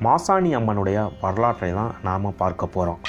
மாசாணி அம்மனுடைய வரலாற்றை தான் நாம் பார்க்க போகிறோம்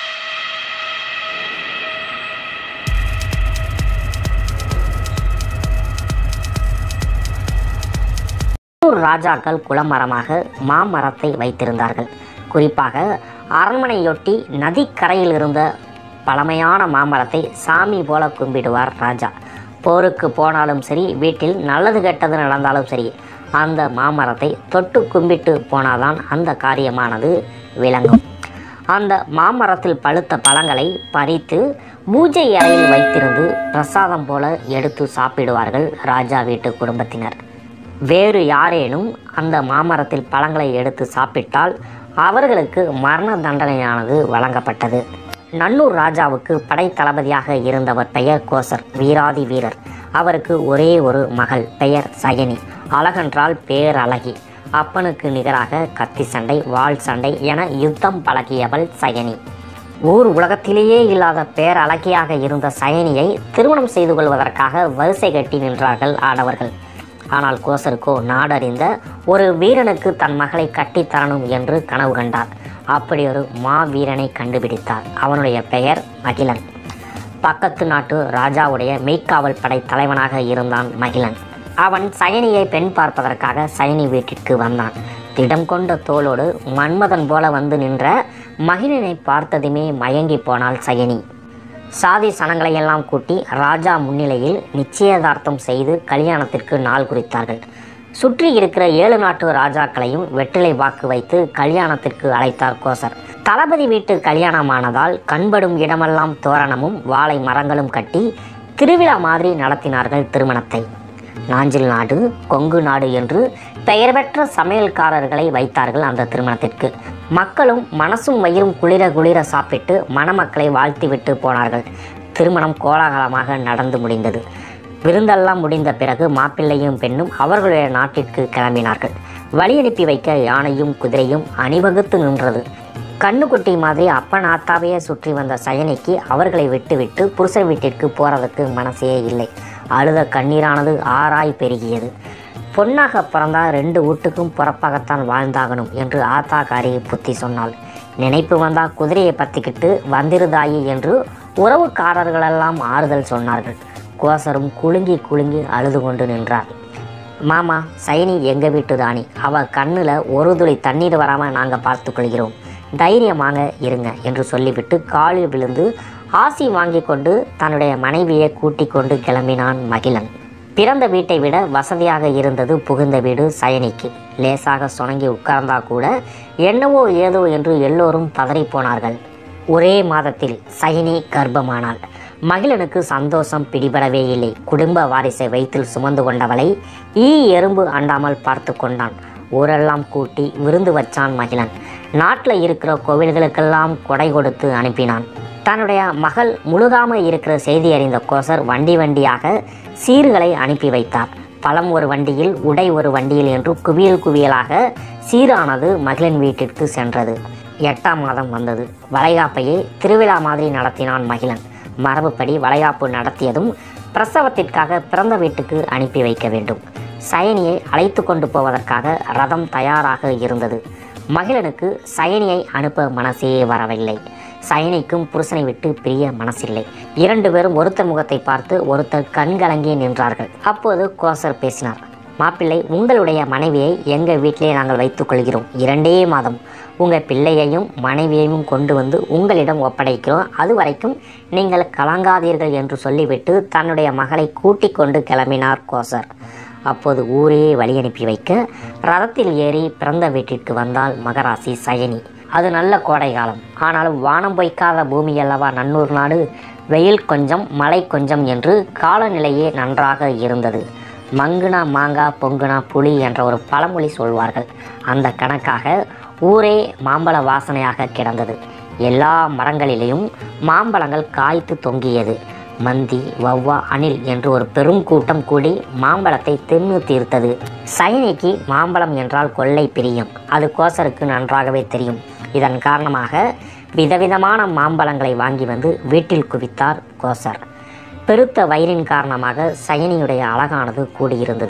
உள்ளூர் ராஜாக்கள் குளமரமாக மாமரத்தை வைத்திருந்தார்கள் குறிப்பாக அரண்மனையொட்டி நதிக்கரையில் இருந்த பழமையான மாமரத்தை சாமி போல கும்பிடுவார் ராஜா போருக்கு போனாலும் சரி வீட்டில் நல்லது கெட்டது நடந்தாலும் சரி அந்த மாமரத்தை தொட்டு கும்பிட்டு போனாதான் அந்த காரியமானது விளங்கும் அந்த மாமரத்தில் பழுத்த பழங்களை பறித்து பூஜை அறையில் வைத்திருந்து பிரசாதம் போல எடுத்து சாப்பிடுவார்கள் ராஜா வீட்டு குடும்பத்தினர் வேறு யாரேனும் அந்த மாமரத்தில் பழங்களை எடுத்து சாப்பிட்டால் அவர்களுக்கு மரண தண்டனையானது வழங்கப்பட்டது நல்லூர் ராஜாவுக்கு படை தளபதியாக இருந்தவர் பெயர் கோசர் வீராதி வீரர் அவருக்கு ஒரே ஒரு மகள் பெயர் சயனி அழகென்றால் பேரழகி அப்பனுக்கு நிகராக கத்தி சண்டை வாள் சண்டை என யுத்தம் பழகியவள் சயனி ஊர் உலகத்திலேயே இல்லாத பேரழகியாக இருந்த சயனியை திருமணம் செய்து கொள்வதற்காக வரிசை கட்டி நின்றார்கள் ஆடவர்கள் ஆனால் கோசருக்கோ நாடறிந்த ஒரு வீரனுக்கு தன் மகளை கட்டித் தரணும் என்று கனவு கண்டார் அப்படி ஒரு மாவீரனை கண்டுபிடித்தார் அவனுடைய பெயர் மகிழன் பக்கத்து நாட்டு ராஜாவுடைய மெய்க்காவல் படை தலைவனாக இருந்தான் மகிழன் அவன் சயனியை பெண் பார்ப்பதற்காக சயனி வீட்டிற்கு வந்தான் திடம் கொண்ட தோளோடு மன்மதன் போல வந்து நின்ற மகிழனை பார்த்ததுமே மயங்கி போனாள் சயனி சாதி சனங்களை எல்லாம் கூட்டி ராஜா முன்னிலையில் நிச்சயதார்த்தம் செய்து கல்யாணத்திற்கு நாள் குறித்தார்கள் சுற்றி இருக்கிற ஏழு நாட்டு ராஜாக்களையும் வெற்றிலை வாக்கு வைத்து கல்யாணத்திற்கு அழைத்தார் கோசர் தளபதி வீட்டு கல்யாணமானதால் கண்படும் இடமெல்லாம் தோரணமும் வாழை மரங்களும் கட்டி திருவிழா மாதிரி நடத்தினார்கள் திருமணத்தை நாஞ்சில் நாடு கொங்கு நாடு என்று பெயர் பெற்ற சமையல்காரர்களை வைத்தார்கள் அந்த திருமணத்திற்கு மக்களும் மனசும் வயிறும் குளிர குளிர சாப்பிட்டு மணமக்களை வாழ்த்திவிட்டு போனார்கள் திருமணம் கோலாகலமாக நடந்து முடிந்தது விருந்தெல்லாம் முடிந்த பிறகு மாப்பிள்ளையும் பெண்ணும் அவர்களுடைய நாட்டிற்கு கிளம்பினார்கள் வழி அனுப்பி வைக்க யானையும் குதிரையும் அணிவகுத்து நின்றது கண்ணுக்குட்டி மாதிரி அப்பன் ஆத்தாவையே சுற்றி வந்த சயனிக்கு அவர்களை விட்டுவிட்டு புருஷன் வீட்டிற்கு போறதுக்கு மனசே இல்லை அழுத கண்ணீரானது ஆறாய் பெருகியது பொன்னாக பிறந்தா ரெண்டு வீட்டுக்கும் புறப்பாகத்தான் வாழ்ந்தாகணும் என்று ஆத்தாக்காரி புத்தி சொன்னாள் நினைப்பு வந்தா குதிரையை பத்திக்கிட்டு வந்திருதாயி என்று உறவுக்காரர்களெல்லாம் ஆறுதல் சொன்னார்கள் கோசரும் குலுங்கி குலுங்கி அழுது கொண்டு நின்றார் மாமா சைனி எங்க வீட்டு தானி அவ கண்ணுல ஒரு துளி தண்ணீர் வராம நாங்க பார்த்துக்கொள்கிறோம் தைரியமாக இருங்க என்று சொல்லிவிட்டு காலில் விழுந்து ஆசி வாங்கி கொண்டு தன்னுடைய மனைவியை கூட்டிக் கொண்டு கிளம்பினான் மகிழன் பிறந்த வீட்டை விட வசதியாக இருந்தது புகுந்த வீடு சயனிக்கு லேசாக சுணங்கி உட்கார்ந்தா கூட என்னவோ ஏதோ என்று எல்லோரும் பதறிப் போனார்கள் ஒரே மாதத்தில் சயனி கர்ப்பமானாள் மகிழனுக்கு சந்தோஷம் பிடிபடவே இல்லை குடும்ப வாரிசை வயிற்றில் சுமந்து கொண்டவளை ஈ எறும்பு அண்டாமல் பார்த்து கொண்டான் ஊரெல்லாம் கூட்டி விருந்து வச்சான் மகிழன் நாட்டில் இருக்கிற கோவில்களுக்கெல்லாம் கொடை கொடுத்து அனுப்பினான் தன்னுடைய மகள் முழுகாம இருக்கிற செய்தி அறிந்த கோசர் வண்டி வண்டியாக சீர்களை அனுப்பி வைத்தார் பழம் ஒரு வண்டியில் உடை ஒரு வண்டியில் என்று குவியல் குவியலாக சீரானது மகிழன் வீட்டிற்கு சென்றது எட்டாம் மாதம் வந்தது வளைகாப்பையே திருவிழா மாதிரி நடத்தினான் மகிழன் மரபுப்படி வளைகாப்பு நடத்தியதும் பிரசவத்திற்காக பிறந்த வீட்டுக்கு அனுப்பி வைக்க வேண்டும் சயனியை அழைத்து கொண்டு போவதற்காக ரதம் தயாராக இருந்தது மகிழனுக்கு சயனியை அனுப்ப மனசே வரவில்லை சயனிக்கும் புருஷனை விட்டு பிரிய மனசில்லை இரண்டு பேரும் ஒருத்தர் முகத்தை பார்த்து ஒருத்தர் கண்கலங்கி நின்றார்கள் அப்போது கோசர் பேசினார் மாப்பிள்ளை உங்களுடைய மனைவியை எங்கள் வீட்டிலே நாங்கள் வைத்துக் கொள்கிறோம் இரண்டே மாதம் உங்கள் பிள்ளையையும் மனைவியையும் கொண்டு வந்து உங்களிடம் ஒப்படைக்கிறோம் அது வரைக்கும் நீங்கள் கலங்காதீர்கள் என்று சொல்லிவிட்டு தன்னுடைய மகளை கூட்டிக் கொண்டு கிளம்பினார் கோசர் அப்போது ஊரே வழி அனுப்பி வைக்க ரதத்தில் ஏறி பிறந்த வீட்டிற்கு வந்தால் மகராசி சயனி அது நல்ல கோடை காலம் ஆனாலும் வானம் பொய்க்காத பூமி அல்லவா நன்னூர் நாடு வெயில் கொஞ்சம் மழை கொஞ்சம் என்று காலநிலையே நன்றாக இருந்தது மங்குனா மாங்கா பொங்குனா புளி என்ற ஒரு பழமொழி சொல்வார்கள் அந்த கணக்காக ஊரே மாம்பழ வாசனையாக கிடந்தது எல்லா மரங்களிலேயும் மாம்பழங்கள் காய்த்து தொங்கியது மந்தி வவ்வா அணில் என்று ஒரு பெரும் கூட்டம் கூடி மாம்பழத்தை தின்னு தீர்த்தது சைனிக்கு மாம்பழம் என்றால் கொள்ளை பிரியும் அது கோசருக்கு நன்றாகவே தெரியும் இதன் காரணமாக விதவிதமான மாம்பழங்களை வாங்கி வந்து வீட்டில் குவித்தார் கோசர் பெருத்த வயிறின் காரணமாக சயனியுடைய அழகானது கூடியிருந்தது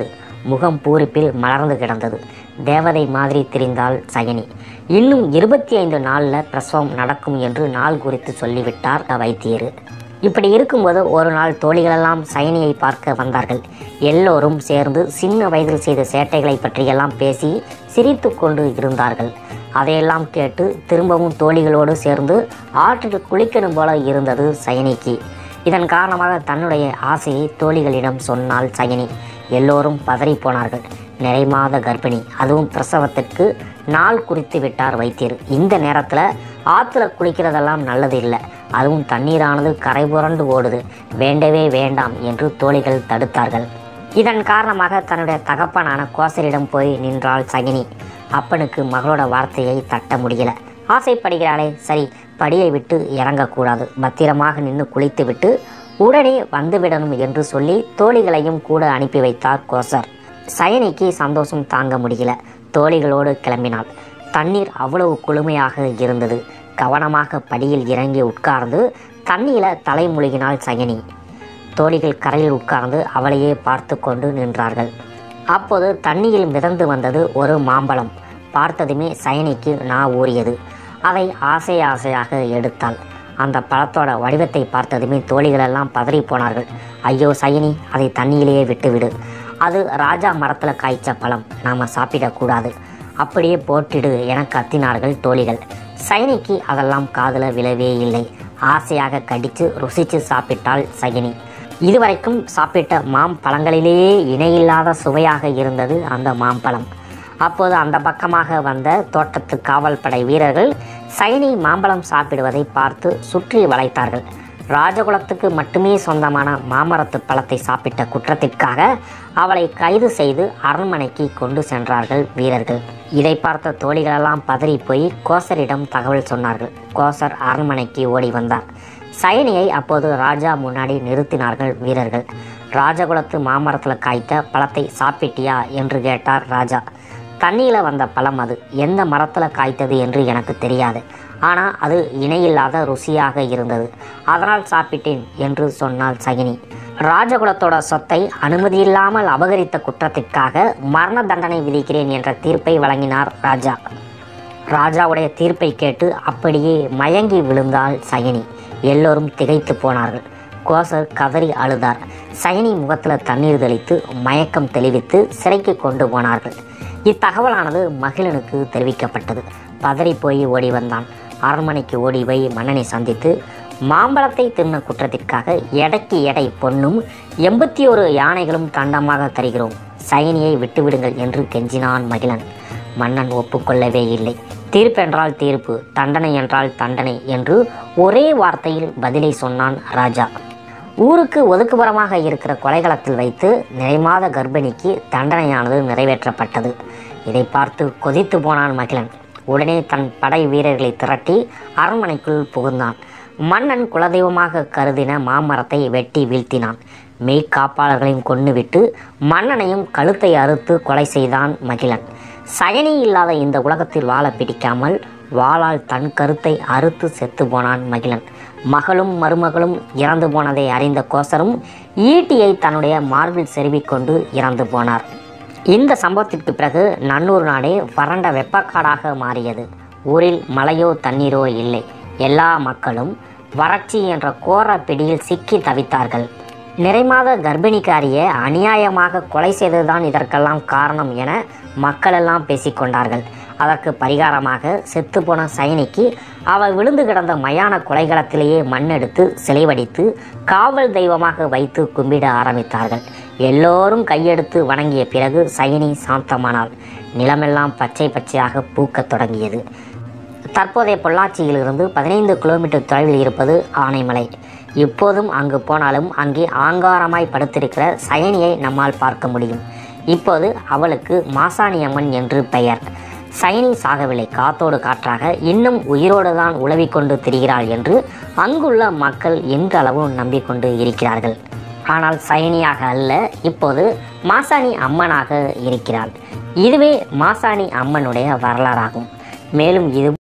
முகம் பூரிப்பில் மலர்ந்து கிடந்தது தேவதை மாதிரி திரிந்தாள் சயனி இன்னும் இருபத்தி ஐந்து நாளில் பிரசவம் நடக்கும் என்று நாள் குறித்து சொல்லிவிட்டார் வைத்தியர் இப்படி இருக்கும்போது ஒரு நாள் தோழிகளெல்லாம் சயனியை பார்க்க வந்தார்கள் எல்லோரும் சேர்ந்து சின்ன வயதில் செய்த சேட்டைகளை பற்றியெல்லாம் பேசி சிரித்து கொண்டு இருந்தார்கள் அதையெல்லாம் கேட்டு திரும்பவும் தோழிகளோடு சேர்ந்து ஆற்றில் குளிக்கணும் போல இருந்தது சயனிக்கு இதன் காரணமாக தன்னுடைய ஆசையை தோழிகளிடம் சொன்னாள் சயனி எல்லோரும் பதறி போனார்கள் நிறைமாத கர்ப்பிணி அதுவும் பிரசவத்திற்கு நாள் குறித்து விட்டார் வைத்தியர் இந்த நேரத்தில் ஆற்றுல குளிக்கிறதெல்லாம் நல்லது இல்லை அதுவும் தண்ணீரானது கரை புரண்டு ஓடுது வேண்டவே வேண்டாம் என்று தோழிகள் தடுத்தார்கள் இதன் காரணமாக தன்னுடைய தகப்பனான கோசரிடம் போய் நின்றாள் சகினி அப்பனுக்கு மகளோட வார்த்தையை தட்ட முடியல ஆசைப்படுகிறாளே சரி படியை விட்டு இறங்கக்கூடாது பத்திரமாக நின்று குளித்துவிட்டு உடனே வந்துவிடணும் என்று சொல்லி தோழிகளையும் கூட அனுப்பி வைத்தார் கோசர் சயனிக்கு சந்தோஷம் தாங்க முடியல தோழிகளோடு கிளம்பினாள் தண்ணீர் அவ்வளவு குளுமையாக இருந்தது கவனமாக படியில் இறங்கி உட்கார்ந்து தண்ணீர தலை முழுகினாள் சயனி தோழிகள் கரையில் உட்கார்ந்து அவளையே பார்த்து கொண்டு நின்றார்கள் அப்போது தண்ணியில் மிதந்து வந்தது ஒரு மாம்பழம் பார்த்ததுமே சயனிக்கு நா ஊறியது அதை ஆசை ஆசையாக எடுத்தாள் அந்த பழத்தோட வடிவத்தை பார்த்ததுமே தோழிகளெல்லாம் பதறி போனார்கள் ஐயோ சயனி அதை தண்ணியிலேயே விட்டுவிடு அது ராஜா மரத்தில் காய்ச்ச பழம் நாம் சாப்பிடக்கூடாது அப்படியே போட்டிடு என கத்தினார்கள் தோழிகள் சயனிக்கு அதெல்லாம் காதில் விழவே இல்லை ஆசையாக கடித்து ருசித்து சாப்பிட்டாள் சயனி இதுவரைக்கும் சாப்பிட்ட மாம்பழங்களிலேயே இணையில்லாத சுவையாக இருந்தது அந்த மாம்பழம் அப்போது அந்த பக்கமாக வந்த தோட்டத்து காவல் படை வீரர்கள் சைனி மாம்பழம் சாப்பிடுவதை பார்த்து சுற்றி வளைத்தார்கள் ராஜகுலத்துக்கு மட்டுமே சொந்தமான மாமரத்து பழத்தை சாப்பிட்ட குற்றத்திற்காக அவளை கைது செய்து அரண்மனைக்கு கொண்டு சென்றார்கள் வீரர்கள் இதை பார்த்த தோழிகளெல்லாம் பதறி போய் கோசரிடம் தகவல் சொன்னார்கள் கோசர் அரண்மனைக்கு ஓடி வந்தார் சயனியை அப்போது ராஜா முன்னாடி நிறுத்தினார்கள் வீரர்கள் ராஜகுலத்து மாமரத்தில் காய்த்த பழத்தை சாப்பிட்டியா என்று கேட்டார் ராஜா தண்ணியில் வந்த பழம் அது எந்த மரத்தில் காய்த்தது என்று எனக்கு தெரியாது ஆனால் அது இணையில்லாத ருசியாக இருந்தது அதனால் சாப்பிட்டேன் என்று சொன்னாள் சகினி ராஜகுலத்தோட சொத்தை அனுமதியில்லாமல் அபகரித்த குற்றத்திற்காக மரண தண்டனை விதிக்கிறேன் என்ற தீர்ப்பை வழங்கினார் ராஜா ராஜாவுடைய தீர்ப்பை கேட்டு அப்படியே மயங்கி விழுந்தாள் சயனி எல்லோரும் திகைத்து போனார்கள் கோசர் கதறி அழுதார் சயனி முகத்தில் தண்ணீர் தெளித்து மயக்கம் தெளிவித்து சிறைக்கு கொண்டு போனார்கள் இத்தகவலானது மகிழனுக்கு தெரிவிக்கப்பட்டது பதறி போய் ஓடி வந்தான் அரண்மனைக்கு ஓடி போய் மன்னனை சந்தித்து மாம்பழத்தை தின்ன குற்றத்திற்காக எடைக்கு எடை பொன்னும் எண்பத்தி ஒரு யானைகளும் தண்டமாக தருகிறோம் சயனியை விட்டுவிடுங்கள் என்று கெஞ்சினான் மகிழன் மன்னன் ஒப்புக்கொள்ளவே இல்லை தீர்ப்பென்றால் தீர்ப்பு தண்டனை என்றால் தண்டனை என்று ஒரே வார்த்தையில் பதிலை சொன்னான் ராஜா ஊருக்கு ஒதுக்குப்புறமாக இருக்கிற கொலைகளத்தில் வைத்து நிறைமாத கர்ப்பிணிக்கு தண்டனையானது நிறைவேற்றப்பட்டது இதை பார்த்து கொதித்து போனான் மகிழன் உடனே தன் படை வீரர்களை திரட்டி அரண்மனைக்குள் புகுந்தான் மன்னன் குலதெய்வமாக கருதின மாமரத்தை வெட்டி வீழ்த்தினான் மெய்க்காப்பாளர்களையும் கொன்னுவிட்டு மன்னனையும் கழுத்தை அறுத்து கொலை செய்தான் மகிழன் சயனி இல்லாத இந்த உலகத்தில் வாழ பிடிக்காமல் வாளால் தன் கருத்தை அறுத்து செத்து போனான் மகிழன் மகளும் மருமகளும் இறந்து போனதை அறிந்த கோசரும் ஈட்டியை தன்னுடைய மார்பில் செருவிக்கொண்டு இறந்து போனார் இந்த சம்பவத்திற்கு பிறகு நன்னூர் நாடே வறண்ட வெப்பக்காடாக மாறியது ஊரில் மழையோ தண்ணீரோ இல்லை எல்லா மக்களும் வறட்சி என்ற கோர பிடியில் சிக்கி தவித்தார்கள் நிறைமாத கர்ப்பிணிக்காரியை அநியாயமாக கொலை செய்ததுதான் இதற்கெல்லாம் காரணம் என மக்களெல்லாம் பேசிக்கொண்டார்கள் அதற்கு பரிகாரமாக செத்துப்போன சைனிக்கு அவள் விழுந்து கிடந்த மயான கொலைகளத்திலேயே மண்ணெடுத்து சிலைவடித்து காவல் தெய்வமாக வைத்து கும்பிட ஆரம்பித்தார்கள் எல்லோரும் கையெடுத்து வணங்கிய பிறகு சைனி சாந்தமானாள் நிலமெல்லாம் பச்சை பச்சையாக பூக்கத் தொடங்கியது தற்போதைய பொள்ளாச்சியிலிருந்து பதினைந்து கிலோமீட்டர் தொலைவில் இருப்பது ஆனைமலை இப்போதும் அங்கு போனாலும் அங்கே ஆங்காரமாய் படுத்திருக்கிற சயனியை நம்மால் பார்க்க முடியும் இப்போது அவளுக்கு மாசாணி அம்மன் என்று பெயர் சயனி சாகவில்லை காத்தோடு காற்றாக இன்னும் உயிரோடு தான் உழவிக் கொண்டு திரிகிறாள் என்று அங்குள்ள மக்கள் இன்றளவும் நம்பிக்கொண்டு இருக்கிறார்கள் ஆனால் சயனியாக அல்ல இப்போது மாசாணி அம்மனாக இருக்கிறாள் இதுவே மாசாணி அம்மனுடைய வரலாறாகும் மேலும் இது